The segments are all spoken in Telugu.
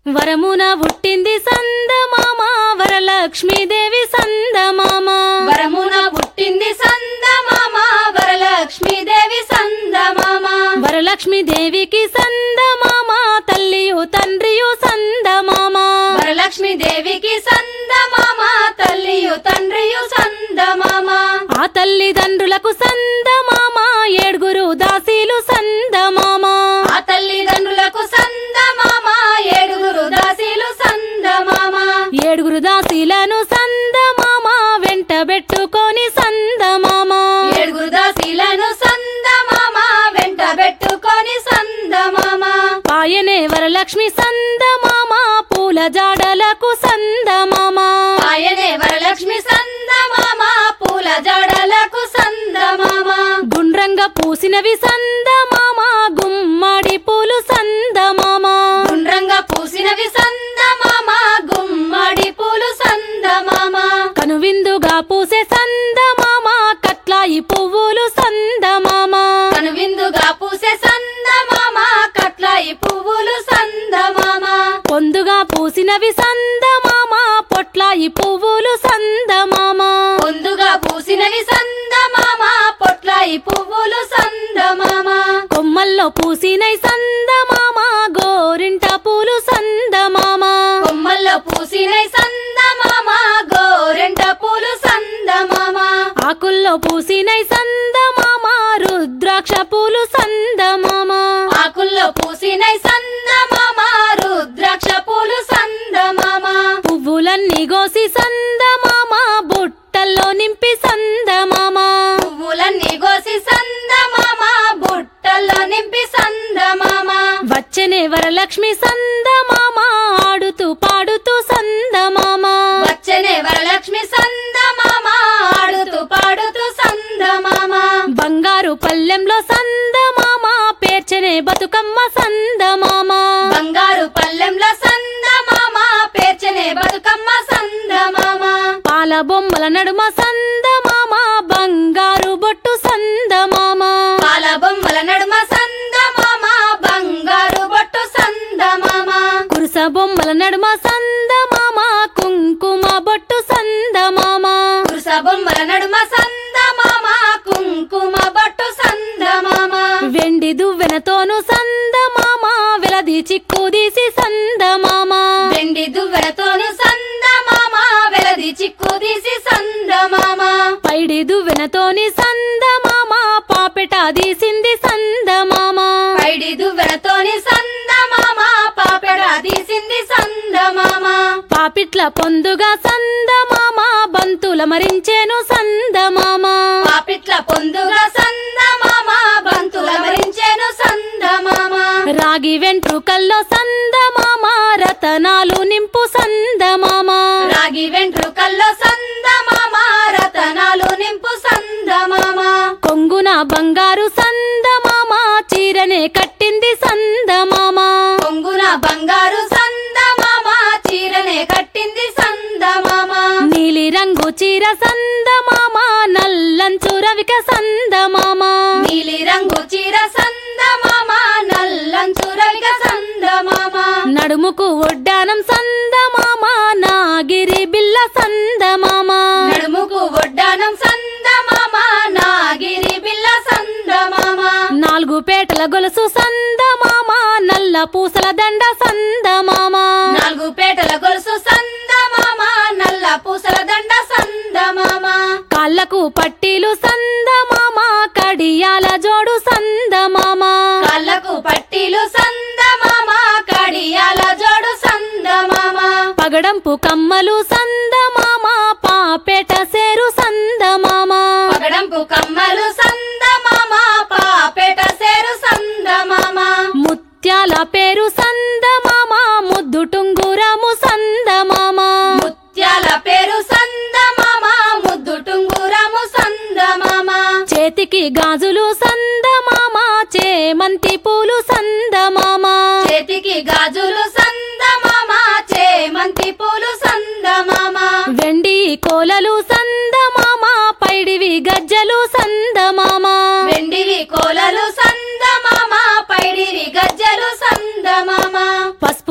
వరమున పుట్టింది సందమామ వరలక్ష్మీదేవి సందమామ వరమున పుట్టింది సందమామ వరలక్ష్మీదేవి సందమామ వరలక్ష్మీదేవికి సందమామ తల్లియు తండ్రియు సందమామ వరలక్ష్మీదేవికి సందమామ తల్లియు తండ్రియు సందమామ ఆ తల్లిదండ్రులకు సందమామ ఏడుగురు దాసీలు సందమామ ఆ తల్లిదండ్రులకు సందమామ ఏడుగురు దాసీలు సందమామ ఏడుగురు దాసీలను సందమామ వెంట పెట్టుకొని సందమామ ఏడుగురు దాసీలను సందమామ వెంట పెట్టుకొని సందమామ పాయనే వరలక్ష్మి సందమామ పూల జాడలకు సందమామ ఆయనే వరలక్ష్మి సందమామ పూల జడలకు సందమామ గుండ్రంగా పూసినవి సందమామ గుమ్మడి పూలు సందమామ గుండ్రంగా పూసినవి సందమామ గుమ్మడి పూలు సందమామ కనువిందుగా పూసే సందమామ కట్లాయి పువ్వులు సందమామ కనువిందుగా పూసే సందమామ కట్లాయి పువ్వులు సందమామ పొందుగా పూసినవి సందమామ పొట్లాయి పువ్వులు సందమామ పొందుగా పూసినవి సందమామ పొట్లాయి పువ్వులు సందమామ కొమ్మల్లో పూసినై సందమామ గోరింట పూలు సందమామ కొమ్మల్లో పూసినై సందమామ గోరెంట పూలు సందమామ ఆకుల్లో పూసినై సందమామ రుద్రాక్ష పూలు సందమామ ఆకుల్లో పూసినై సందమామ రుద్రాక్ష పూలు సందమామ పువ్వులన్నీ గోసి సందమామ బుట్టల్లో నింపి సందమామ పువ్వులన్నీ కోసి సందమామ బుట్టల్లో నింపి సందమామ వచ్చనే వరలక్ష్మి సందమామ ఆడుతూ పాడుతూ సందమామ వచ్చనే వరలక్ష్మి సందమామ ఆడుతూ పాడుతూ సందమామ బంగారు పల్లెంలో సందమామ పేర్చనే బతుకమ్మ సందమామ బంగారు పల్లెంలో సందమామ పేర్చనే బతుకమ్మ సందమామ పాల బొమ్మల నడుమ సందమామ బంగారు బొట్టు సందమామ పాల బొమ్మల నడుమ సందమామ బంగారు బొట్టు సందమామ కురుస బొమ్మల నడుమ సందమామ కుంకుమ బొట్టు సందమామ కురుస బొమ్మల నడుమ సందమామ కుంకుమ బొట్టు సందమామ వెండి దువ్వెనతోను సందమామ వెలది చిక్కుదీసి సందమామ వెండి దువ్వెనతోను సందమామ వెలది చిక్కు తీసి సందమామ పైడి దువ్వెనతోని సందమామ పాపెట తీసింది సందమామ పైడి దువ్వెనతోని సందమామ పాపెడ తీసింది సందమామ పాపిట్ల పొందుగా సందమామ బంతుల మరించేను సందమామ పాపిట్ల పొందుగా సందమామ బంతుల మరించెను సందమామ రాగి వెంట్రుకల్లో సందమామ రతనాలు నింపు సందమామ రాగి వెంట్రుకల్లో సందమామ రతనాలు నింపు సందమామ కొంగున బంగారు సందమామ చీరనే కట్టింది సందమామ కొంగున బంగారు సందమామ చీరనే కట్టింది సందమామ నీలి రంగు చీర సందమామ నల్లంచు రవిక సందమామ నీలి రంగు చీర సందమామ నల్లంచు రవిక సందమామ నడుముకు ఒడ్డానం సందమామ నాగిరి బిల్ల సందమామ నడుముకు ఒడ్డానం సందమామ నాగిరి బిల్ల సందమామ నాలుగు పేటల గొలుసు సందమామ నల్ల పూసల దండ సందమామ నాలుగు పేటల గొలుసు సందమామ నల్ల పూసల దండ సందమామ కాళ్ళకు పట్టీలు సందమామ కడియాల జోడు సందమామ కాళ్ళకు పట్టీలు సందమామ కడియాల జోడు సందమామ పగడంపు కమ్మలు సందమామ పాపేట సేరు సందమామ పగడంపు కమ్మలు సందమామ పాపేట సేరు సందమామ ముత్యాల పేరు సందమామ ముద్దు టుంగురము సందమామ ముత్యాల పేరు సందమామ ముద్దు టుంగురము సందమామ చేతికి గాజులు సందమామ చేమంతి పూలు సందమామ చేతికి గాజులు సందమామ చేమంతి పూలు సందమామ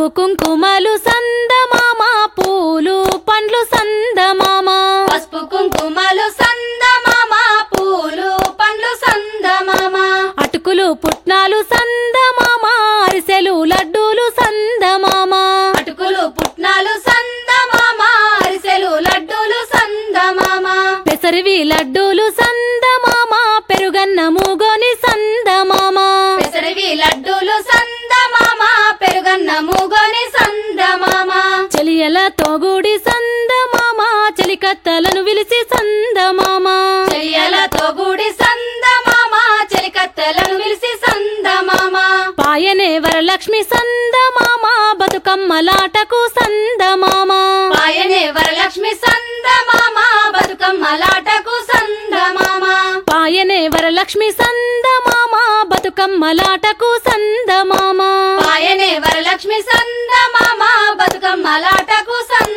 కుంకుమలు సందమామ పూలు పండ్లు సందమామ పసుపు కుంకుమలు సందమామ పూలు పండ్లు సందమామ అటుకులు పుట్నాలు సందమామ అరిసెలు లడ్డూలు సందమామ అటుకులు పుట్నాలు సందమామ అరిసెలు లడ్డూలు సందమామ పెసరివి లడ్డూలు సందమామ పెరుగన్న మూగోని సందమామ పెసరివి లడ్డూలు సందమామ పెరుగన్న మూగోని సందమామ చెలియల తోగుడి సందమామ చెలికత్తలను విలిసి సందమామ చెయ్యలతో గుడి సందమామ చెలికత్తెలను విలిసి సందమామ పాయనే వరలక్ష్మి సందమామ బతుకమ్మలాటకు సందమామ పాయనే వరలక్ష్మి సందమామ బతుకమ్మలాటకు సందమామ పాయనే వరలక్ష్మి సందమామ బతుకమ్మలాటకు సందమామ పాయనే వరలక్ష్మి సందమామ బతుకమ్మలాటకు సందమామ